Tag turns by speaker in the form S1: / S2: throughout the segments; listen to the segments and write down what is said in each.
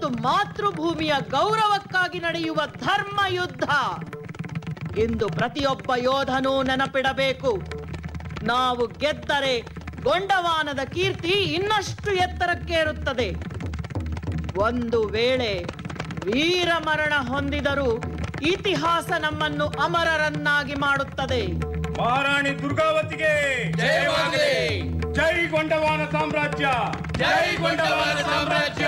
S1: ಮತ್ತು ಮಾತೃಭೂಮಿಯ ಗೌರವಕ್ಕಾಗಿ ನಡೆಯುವ ಧರ್ಮ ಯುದ್ಧ ಎಂದು ಪ್ರತಿಯೊಬ್ಬ ಯೋಧನೂ ನೆನಪಿಡಬೇಕು ನಾವು ಗೆದ್ದರೆ ಗೊಂಡವಾನದ ಕೀರ್ತಿ ಇನ್ನಷ್ಟು ಎತ್ತರಕ್ಕೇರುತ್ತದೆ ಒಂದು ವೇಳೆ ವೀರ ಮರಣ ಹೊಂದಿದರೂ ಇತಿಹಾಸ ನಮ್ಮನ್ನು ಅಮರರನ್ನಾಗಿ ಮಾಡುತ್ತದೆ
S2: ಮಹಾರಾಣಿ ದುರ್ಗಾವತಿಗೆ
S3: ಜಯವಾಗಲಿ
S2: ಜೈ ಗೊಂಡವಾನ ಸಾಮ್ರಾಜ್ಯ
S3: ಜೈ ಗೊಂಡವಾನ ಸಾಮ್ರಾಜ್ಯ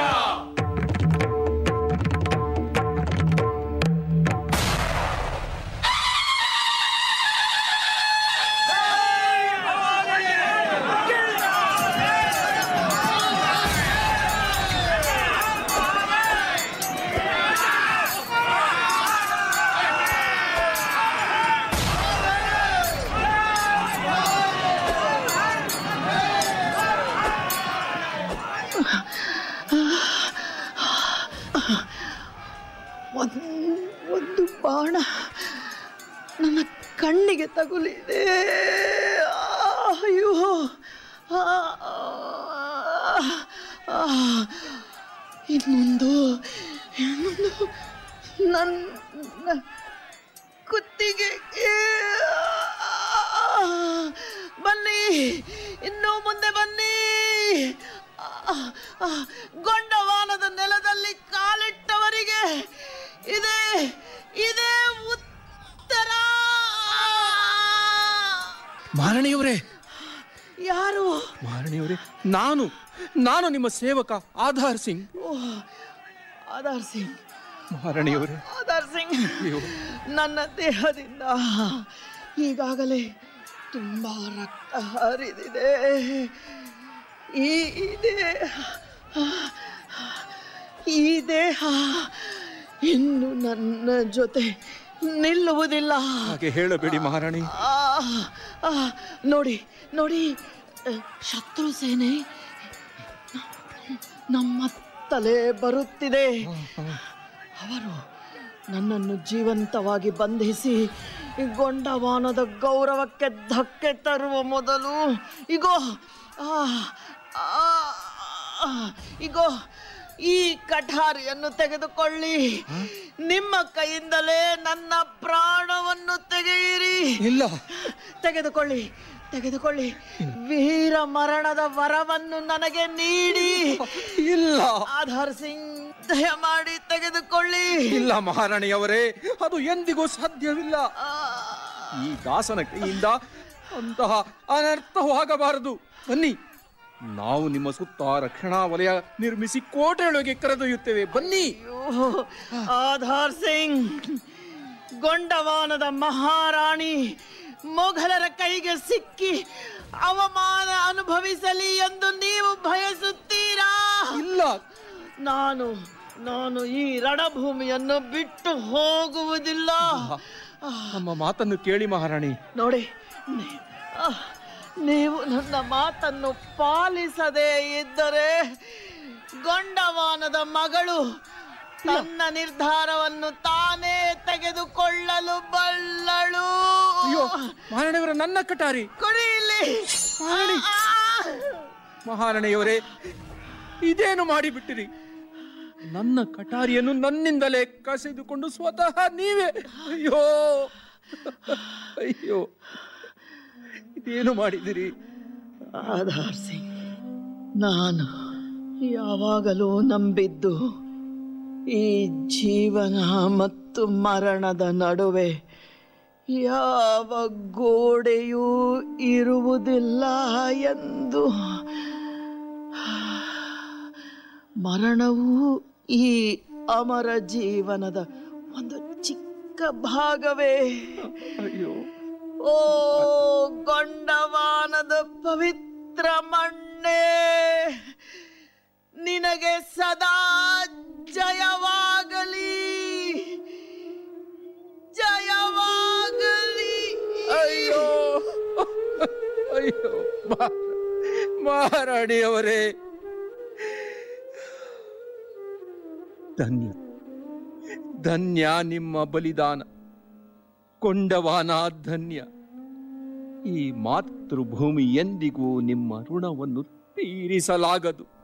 S1: ಒಂದು ಒಂದು ಬಾಣ ನನ್ನ ಕಣ್ಣಿಗೆ ತಗುಲಿದೆ ಅಯ್ಯೋ ಆ, ಆ, ಇನ್ನೊಂದು ಇನ್ನೊಂದು ನನ್ನ ಕುತ್ತಿಗೆ ಬನ್ನಿ ಇನ್ನೂ ಮುಂದೆ ಬನ್ನಿ ಆ, ಆ, ಗೊಂಡವಾನದ ನೆಲದಲ್ಲಿ ಕಾಲಿಟ್ಟವರಿಗೆ ಇದೇ ಇದೇ ಉತ್ತರ
S4: ಮಹಾರಾಣಿಯವರೇ
S1: ಯಾರು
S4: ಮಹಾರಾಣಿಯವರೇ ನಾನು ನಾನು ನಿಮ್ಮ ಸೇವಕ ಆಧಾರ್ ಸಿಂಗ್
S1: ಓ, ಆಧಾರ್ ಸಿಂಗ್
S4: ಮಹಾರಾಣಿಯವರೇ
S1: ಆಧಾರ್ ಸಿಂಗ್
S4: ಅಯ್ಯೋ
S1: ನನ್ನ ದೇಹದಿಂದ ಈಗಾಗಲೇ ತುಂಬಾ ರಕ್ತ ಹರಿದಿದೆ ಈ ಈ ದೇಹ ಈ ದೇಹ ಇನ್ನು ನನ್ನ ಜೊತೆ ನಿಲ್ಲುವುದಿಲ್ಲ
S4: ಹಾಗೆ ಹೇಳಬೇಡಿ ಮಹಾರಾಣಿ
S1: ಆ, ಆ, ನೋಡಿ ನೋಡಿ ಆ, ಶತ್ರು ಸೇನೆ ನಮ್ಮ ತಲೆ ಬರುತ್ತಿದೆ ಅವರು ನನ್ನನ್ನು ಜೀವಂತವಾಗಿ ಬಂಧಿಸಿ ಈ ಗೊಂಡವಾನದ ಗೌರವಕ್ಕೆ ಧಕ್ಕೆ ತರುವ ಮೊದಲು ಇಗೋ ಆ, ಆ, ಆ, ಇಗೋ ಈ ಕಠಾರಿಯನ್ನು ತೆಗೆದುಕೊಳ್ಳಿ ನಿಮ್ಮ ಕೈಯಿಂದಲೇ ನನ್ನ ಪ್ರಾಣವನ್ನು ತೆಗೆಯಿರಿ
S4: ಇಲ್ಲ
S1: ತೆಗೆದುಕೊಳ್ಳಿ ತೆಗೆದುಕೊಳ್ಳಿ ವೀರ ಮರಣದ ವರವನ್ನು ನನಗೆ ನೀಡಿ
S4: ಇಲ್ಲ
S1: ಆಧಾರ್ ಸಿಂಗ್ ದಯಮಾಡಿ ತೆಗೆದುಕೊಳ್ಳಿ
S4: ಇಲ್ಲ ಮಹಾರಾಣಿಯವರೇ ಅದು ಎಂದಿಗೂ ಸಾಧ್ಯವಿಲ್ಲ
S1: ಆ,
S4: ಈ ದಾಸನ ಕೈಯಿಂದ ಅಂತಹ ಅನರ್ಥವಾಗಬಾರದು ಬನ್ನಿ ನಾವು ನಿಮ್ಮ ಸುತ್ತ ರಕ್ಷಣಾ ವಲಯ ನಿರ್ಮಿಸಿ ಕೋಟೆಯೊಳಗೆ ಕರೆದೊಯ್ಯುತ್ತೇವೆ ಬನ್ನಿ
S1: ಅಯ್ಯೋ, ಆಧಾರ್ ಸಿಂಗ್ ಗೊಂಡವಾನದ ಮಹಾರಾಣಿ ಮೊಘಲರ ಕೈಗೆ ಸಿಕ್ಕಿ ಅವಮಾನ ಅನುಭವಿಸಲಿ ಎಂದು ನೀವು ಬಯಸುತ್ತೀರಾ
S4: ಇಲ್ಲ
S1: ನಾನು ನಾನು ಈ ರಣಭೂಮಿಯನ್ನು ಬಿಟ್ಟು ಹೋಗುವುದಿಲ್ಲ ಆ,
S4: ನಮ್ಮ ಮಾತನ್ನು ಕೇಳಿ ಮಹಾರಾಣಿ
S1: ನೋಡಿ ನೀ- ಆ, ನೀವು ನನ್ನ ಮಾತನ್ನು ಪಾಲಿಸದೇ ಇದ್ದರೆ ಗೊಂಡವಾನದ ಮಗಳು ತನ್ನ ನಿರ್ಧಾರವನ್ನು ತಾನೇ ತೆಗೆದುಕೊಳ್ಳಲು ಬಲ್ಲಳು
S4: ಅಯ್ಯೋ ಮಹಾರಾಣಿಯವರ ನನ್ನ ಕಟಾರಿ
S1: ಕೊಡಿ ಇಲ್ಲಿ
S4: ಮಹಾರಾಣಿ
S1: ಆ,
S4: ಮಹಾರಾಣಿಯವರೇ ಇದೇನು ಮಾಡಿಬಿಟ್ಟಿರಿ ನನ್ನ ಕಟಾರಿಯನ್ನು ನನ್ನಿಂದಲೇ ಕಸಿದುಕೊಂಡು ಸ್ವತಃ ನೀವೇ ಅಯ್ಯೋ ಅಯ್ಯೋ ಇದೇನು ಮಾಡಿದಿರಿ
S1: ಆಧಾರ್ ಸಿಂಗ್ ನಾನು ಯಾವಾಗಲೂ ನಂಬಿದ್ದು ಈ ಜೀವನ ಮತ್ತು ಮರಣದ ನಡುವೆ ಯಾವ ಗೋಡೆಯೂ ಇರುವುದಿಲ್ಲ ಎಂದು ಮರಣವು ಈ ಅಮರ ಜೀವನದ ಒಂದು ಚಿಕ್ಕ ಭಾಗವೇ
S4: ಅಯ್ಯೋ
S1: ಓ ಗೊಂಡವಾನದ ಪವಿತ್ರ ಮಣ್ಣೆ ನಿನಗೆ ಸದಾ ಜಯವಾಗಲಿ ಜಯವಾಗಲಿ
S4: ಅಯ್ಯೋ ಅಯ್ಯೋ ಮಾ- ಮಹಾರಾಣಿಯವರೇ ಧನ್ಯ ಧನ್ಯ ನಿಮ್ಮ ಬಲಿದಾನ ಕೊಂಡವಾನ ಧನ್ಯ ಈ ಮಾತೃಭೂಮಿ ಎಂದಿಗೂ ನಿಮ್ಮ ಋಣವನ್ನು ತೀರಿಸಲಾಗದು